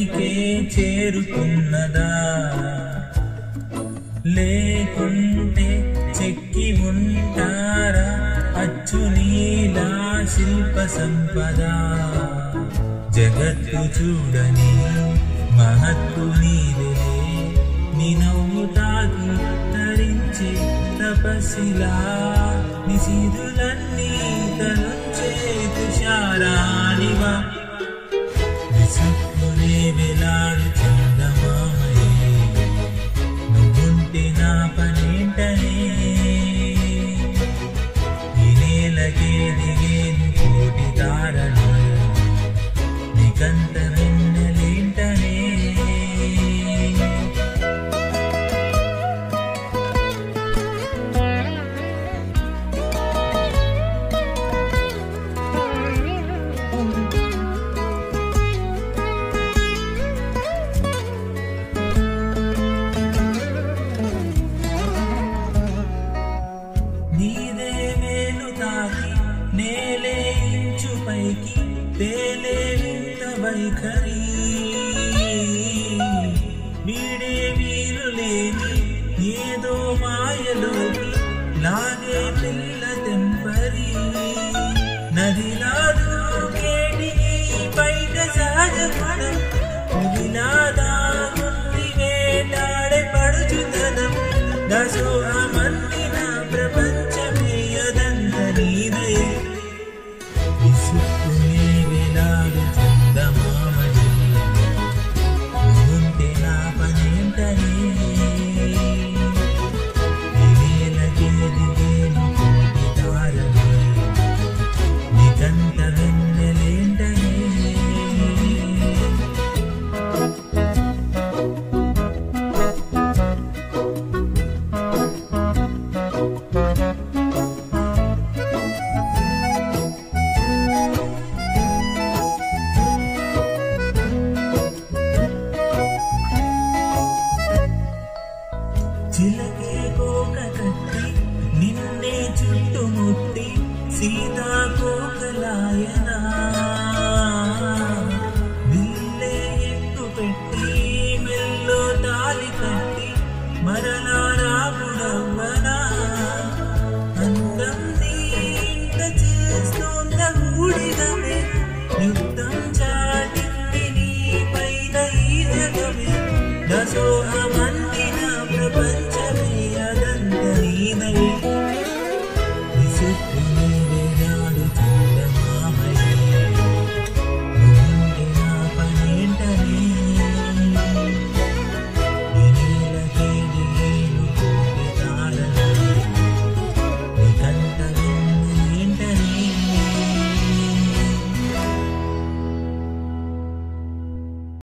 ఇక్కడికే చేరుకున్నదా లేకుంటే చెక్కి ఉంటారా అచ్చు నీలా శిల్ప సంపద జగత్తు చూడని మహత్తు నీదే నీ నవ్వు తాకి తరించే తపస్సిలా నిశీదులన్నీ తనుంచే తుషారానివా విసుక్కునే వేలాడు చందమామయే నువ్వుంటే నా పనేంటనే ఈ నేలకే దిగేను కోటి తారలు నీకంత వెన్నెలేంటనే నీదే వేలు తాకి నేలే ఇంచు పైకి తేలే వింత వైఖరి వీడే వీలు లేని ఏదో మాయలోకి లాగే పిల్ల తెంపరి నదిలా దూకేటి బయట సహజగుణం పులిలాదా ఉంది వేటాడే పడుచుతనం దశోహమన్నిన ప్రపంచమే అదంత నీదే విసుక్కునే వేలాడు చందమామని ఉంటే నా పనేంటనే నేలకే దిగేను కోటి తారలు నీకంత వెన్నెలేంటనే చిలకే కోక కట్టి నిన్నే చుట్టుముట్టి సీతాకోకలాయనా విల్లే ఎక్కు పెట్టి మెల్లో తాలి కట్టి